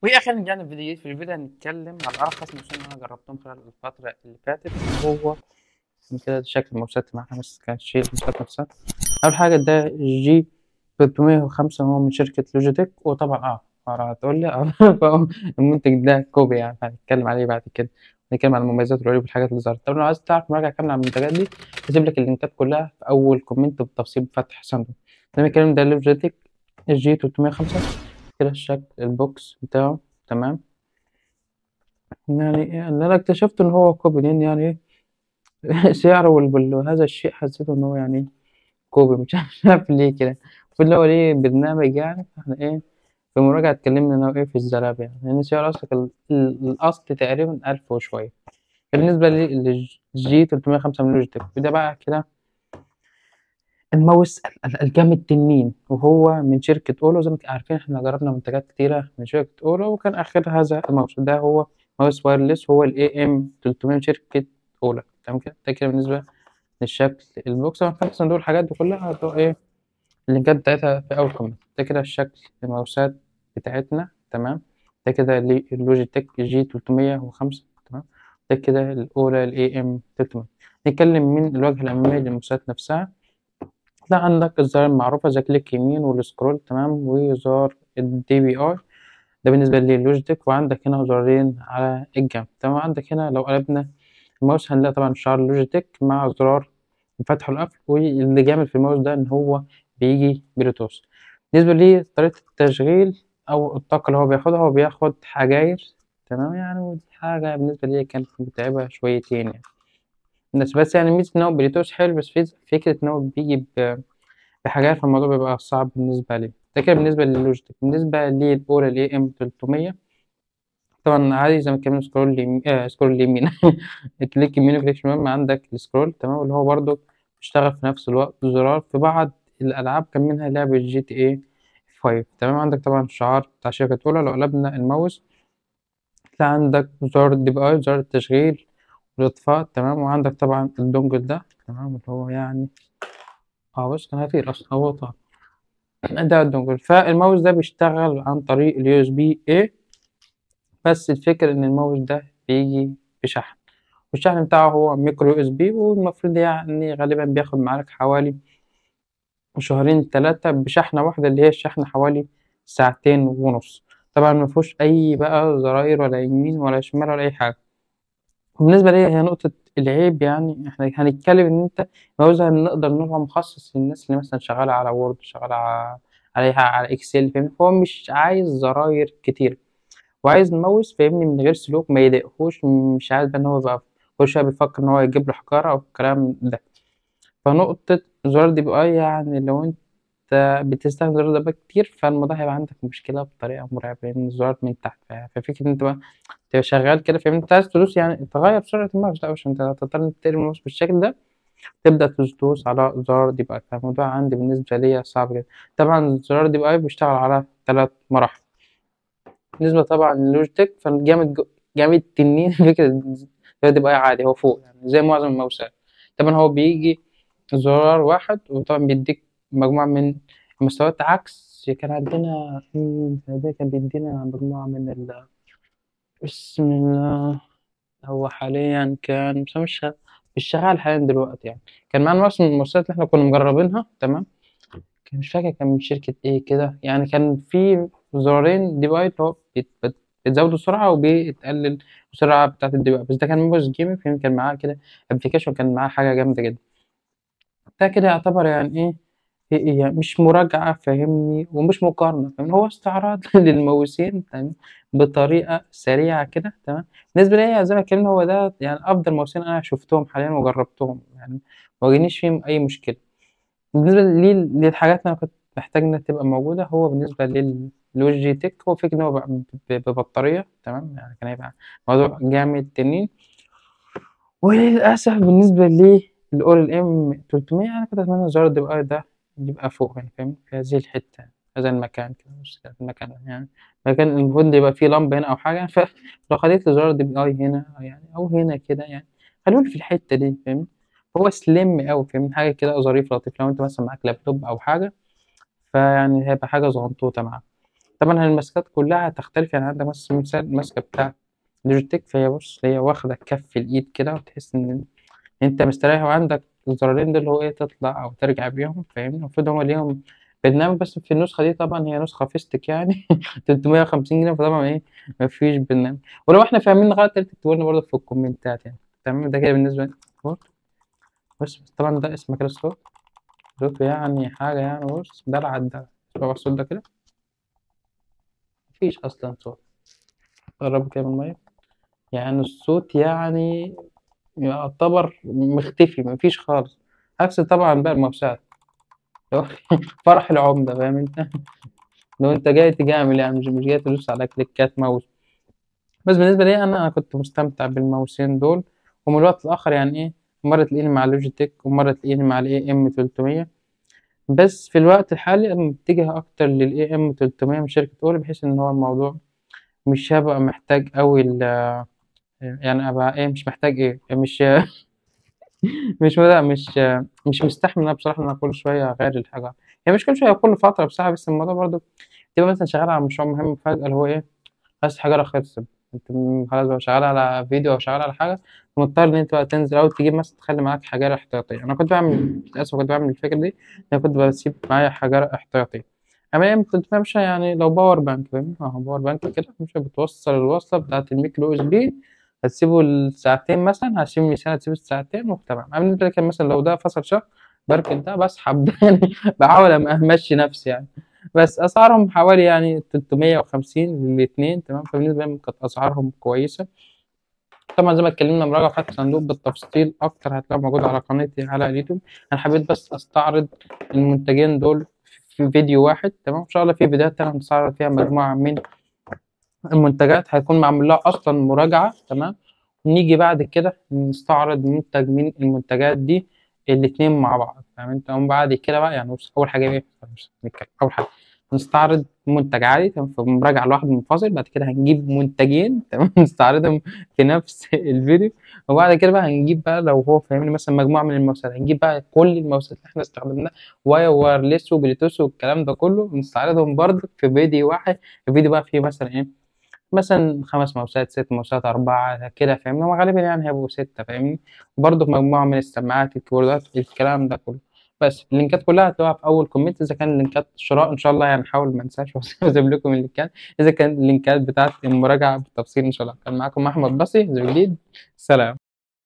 واخيرا رجعنا الفيديو في الفيديو هنتكلم على ارخص موسم انا جربتهم خلال الفتره اللي فاتت هو كده شكل الموسات معانا بس كانت شيء الموسات نفسها اول حاجه ده جي 305 هو من شركه لوجيتك وطبعا اه هتقول لي اه فهو المنتج ده كوبي يعني هنتكلم عليه بعد كده نتكلم عن المميزات والعيوب والحاجات اللي ظهرت طب لو عايز تعرف مراجعه كامله عن المنتجات دي هسيب لك اللينكات كلها في اول كومنت بالتفصيل بفتح صندوق لما الكلام ده لوجيتك جي 305 كده الشكل البوكس بتاعه تمام يعني اللي انا اكتشفت ان هو كوبي لان يعني سعره وهذا الشيء حسيته ان هو يعني كوبي مش عارف ليه كده في اللي هو ليه برنامج يعني احنا ايه في مراجعة اتكلمنا انا وايه في الزراب يعني لان سعر اصلا الاصل تقريبا الف وشوية بالنسبة للجي 305 من لوجيتك وده بقى كده الماوس الجامد تنين وهو من شركة أولو زي ما عارفين احنا جربنا منتجات كتيرة من شركة أولو وكان آخر هذا الماوس ده هو ماوس وايرلس هو ال AM 300 من شركة أولو تمام كده ده كده بالنسبة للشكل البوكس أنا فتحت صندوق الحاجات دي كلها هتبقى إيه اللينكات بتاعتها في أول كومنت ده كده الشكل الماوسات بتاعتنا تمام ده كده اللوجيتك جي 305 تمام ده كده الأولى ال AM 300 نتكلم من الواجهة الأمامية للماوسات نفسها لا عندك الزراير المعروفة زي كليك يمين والسكرول تمام وزار الدي بي اي ده بالنسبة للوجيتك وعندك هنا زرارين على الجنب تمام عندك هنا لو قلبنا الماوس هنلاقي طبعا شعار لوجيتك مع زرار الفتح والقفل واللي جامد في الماوس ده ان هو بيجي بلوتوث بالنسبة لطريقة التشغيل او الطاقة اللي هو بياخدها هو بياخد حجاير تمام يعني ودي حاجة بالنسبة لي كانت متعبة شويتين يعني بس بس يعني ميزة إن هو بلوتوث حلو بس في فكرة إن هو بيجي بحاجات فالموضوع بيبقى صعب بالنسبة لي ده كده بالنسبة للوجيتك بالنسبة للأولى ال AM 300 طبعا عادي زي ما كنا سكرول يمين آه سكرول يمين كليك يمين وكليك شمال عندك السكرول تمام اللي هو برضه بيشتغل في نفس الوقت زرار في بعض الألعاب كان منها لعبة جي تي اي 5 تمام عندك طبعا شعار بتاع شركة أولى لو قلبنا الماوس تلاقي عندك زرار الدي بي اي زرار التشغيل والإطفاء تمام وعندك طبعا الدونجل ده تمام اللي هو يعني اه بص كان هيطير أصلا هو طار ده الدونجل فالماوس ده بيشتغل عن طريق اليو اس بي اي بس الفكرة إن الماوس ده بيجي بشحن والشحن بتاعه هو ميكرو يو اس بي والمفروض يعني غالبا بياخد معاك حوالي شهرين تلاتة بشحنة واحدة اللي هي الشحن حوالي ساعتين ونص طبعا مفهوش أي بقى زراير ولا يمين ولا شمال ولا أي حاجة بالنسبة لي هي نقطة العيب يعني احنا هنتكلم ان انت ماوس نقدر نقول هو مخصص للناس اللي مثلا شغالة على وورد شغالة على عليها على اكسل فاهمني هو مش عايز زراير كتير وعايز ماوس فاهمني من غير سلوك ما يضايقهوش مش عايز بقى ان هو يبقى كل شوية بيفكر ان هو يجيب له حجارة او الكلام ده فنقطة زرار دي بي اي يعني لو انت بتستخدم الزرار ده كتير فالموضوع هيبقى عندك مشكلة بطريقة مرعبة لأن الزرار من تحت ففكرة إن أنت بقى تبقى شغال كده فاهم أنت عايز تدوس يعني تغير سرعة الماوس لا مش أنت هتضطر تقلب الماوس بالشكل ده تبدأ تدوس على زرار دي بي فالموضوع عندي بالنسبة ليا صعب جدا طبعا زرار دي بي بيشتغل على تلات مراحل بالنسبة طبعا للوجيتك فالجامد جامد تنين فكرة زرار دي بي عادي هو فوق يعني زي معظم الماوسات طبعا هو بيجي زرار واحد وطبعا بيديك مجموعة من المستويات عكس كان عندنا ده كان بيدينا مجموعة من ال بسم الله هو حاليا كان بس مش مش شغال حاليا دلوقتي يعني كان معانا نفس من المؤسسات اللي احنا كنا مجربينها تمام كان مش فاكر كان من شركة ايه كده يعني كان في زرارين دي باي اللي هو بتزود السرعة وبتقلل السرعة بتاعة الدي باي بس ده كان ماوس جيمنج فاهم كان معاه كده ابلكيشن كان معاه حاجة جامدة جدا ده كده يعتبر يعني ايه هي مش مراجعة فاهمني ومش مقارنة فاهمني هو استعراض للماوسين تمام بطريقة سريعة كده تمام بالنسبة لي زي ما اتكلمنا هو ده يعني أفضل ماوسين أنا شفتهم حاليا وجربتهم يعني مواجهنيش فيهم أي مشكلة بالنسبة لي للحاجات اللي أنا كنت محتاج إنها تبقى موجودة هو بالنسبة للوجيتك هو فكرة إن هو ببطارية تمام يعني كان هيبقى موضوع جامد تنين وللأسف بالنسبة لي الأول الإم 300 أنا كنت أتمنى زرار الدي بي ده يبقى فوق يعني فاهم في هذه الحتة هذا المكان كده مش المكان يعني المكان المفروض يبقى فيه لمبة هنا أو حاجة فلو خليت زرار دي بي أي هنا يعني أو هنا كده يعني خلوني في الحتة دي فاهم هو سليم أوي فاهم حاجة كده ظريف لطيف لو أنت مثلا معاك لابتوب أو حاجة فيعني هيبقى حاجة صغنطوطة معاك طبعا الماسكات كلها هتختلف يعني عندك مثلا مثال الماسكة بتاعت لوجيتك فهي بص هي واخدة كف الإيد كده وتحس إن أنت مستريح وعندك الزرارين دول اللي هو إيه تطلع أو ترجع بيهم فاهمني المفروض هما ليهم برنامج بس في النسخة دي طبعا هي نسخة فيستك يعني تلتمية وخمسين جنيه فطبعا إيه مفيش برنامج ولو إحنا فاهمين غلط تكتبوا لنا برضه في الكومنتات يعني تمام ده كده بالنسبة لي بص طبعا ده اسمه كده الصوت صوت يعني حاجة يعني بص دلع الدلع اسمع الصوت ده كده مفيش أصلا صوت قرب كده من المية يعني الصوت يعني يعتبر مختفي مفيش خالص عكس طبعا بقى الموساد فرح العمدة فاهم انت لو انت جاي تجامل يعني مش مش جاي تدوس على كليكات ماوس بس بالنسبة لي أنا أنا كنت مستمتع بالماوسين دول ومن الوقت الآخر يعني إيه مرة تلاقيني مع لوجيتك ومرة تلاقيني مع ال AM 300 بس في الوقت الحالي أنا متجه أكتر لل AM 300 من شركة أوري بحيث إن هو الموضوع مش هبقى محتاج أوي ال يعني أبقى إيه مش محتاج إيه مش مش لا مش مش مستحمل أنا بصراحة إن أنا كل شوية أغير الحاجة هي مش كل شوية كل فترة بصراحة بس الموضوع برضه تبقى مثلا شغال على مشروع مهم فجأة اللي هو إيه عايز حاجة رخيصة انت م- خلاص بقى شغال على فيديو او شغال على حاجة مضطر ان انت بقى تنزل او تجيب مثلا تخلي معاك حجارة احتياطية انا كنت بعمل للاسف كنت بعمل الفكرة دي ان انا كنت بسيب معايا حجارة احتياطية اما ايه كنت بمشي يعني لو باور بانك فاهم اه باور بانك كده مش بتوصل الوصلة بتاعة الميكرو اس بي هتسيبه الساعتين مثلا هسيبه مثال هتسيبه الساعتين وتمام اما بالنسبة لي كان مثلا لو ده فصل شهر بركن ده بسحب ده يعني بحاول أم- امشي نفسي يعني بس اسعارهم حوالي يعني 350 للاتنين تمام فبالنسبه لي كانت اسعارهم كويسه طبعا زي ما اتكلمنا مراجعه فتح صندوق بالتفصيل اكتر هتلاقيه موجود على قناتي على اليوتيوب انا حبيت بس استعرض المنتجين دول في فيديو واحد تمام ان شاء الله في فيديوهات تانية هنستعرض فيها مجموعه من المنتجات هيكون معمول لها اصلا مراجعه تمام نيجي بعد كده نستعرض منتج من المنتجات دي الاتنين مع بعض فاهم انت ومن بعد كده بقى يعني بص اول حاجه ايه مش نتكلم. اول حاجه نستعرض منتج عادي تمام في مراجعه لوحده منفصل بعد كده هنجيب منتجين تمام نستعرضهم في نفس الفيديو وبعد كده بقى هنجيب بقى لو هو فاهمني مثلا مجموعه من المواسير هنجيب بقى كل المواسير اللي احنا استخدمناها واير وايرلس وبلوتوث والكلام ده كله نستعرضهم برضه في فيديو واحد الفيديو بقى فيه مثلا ايه مثلا خمس ماوسات ست ماوسات أربعة كده فاهمني هما غالبا يعني هيبقوا ستة فاهمني وبرضه مجموعة من السماعات الكيبوردات الكلام ده كله بس اللينكات كلها هتلاقوها في أول كومنت إذا كان لينكات شراء إن شاء الله يعني نحاول ما ننساش وأسيب لكم اللينكات إذا كان اللينكات بتاعت المراجعة بالتفصيل إن شاء الله كان معاكم أحمد بصي زي جديد سلام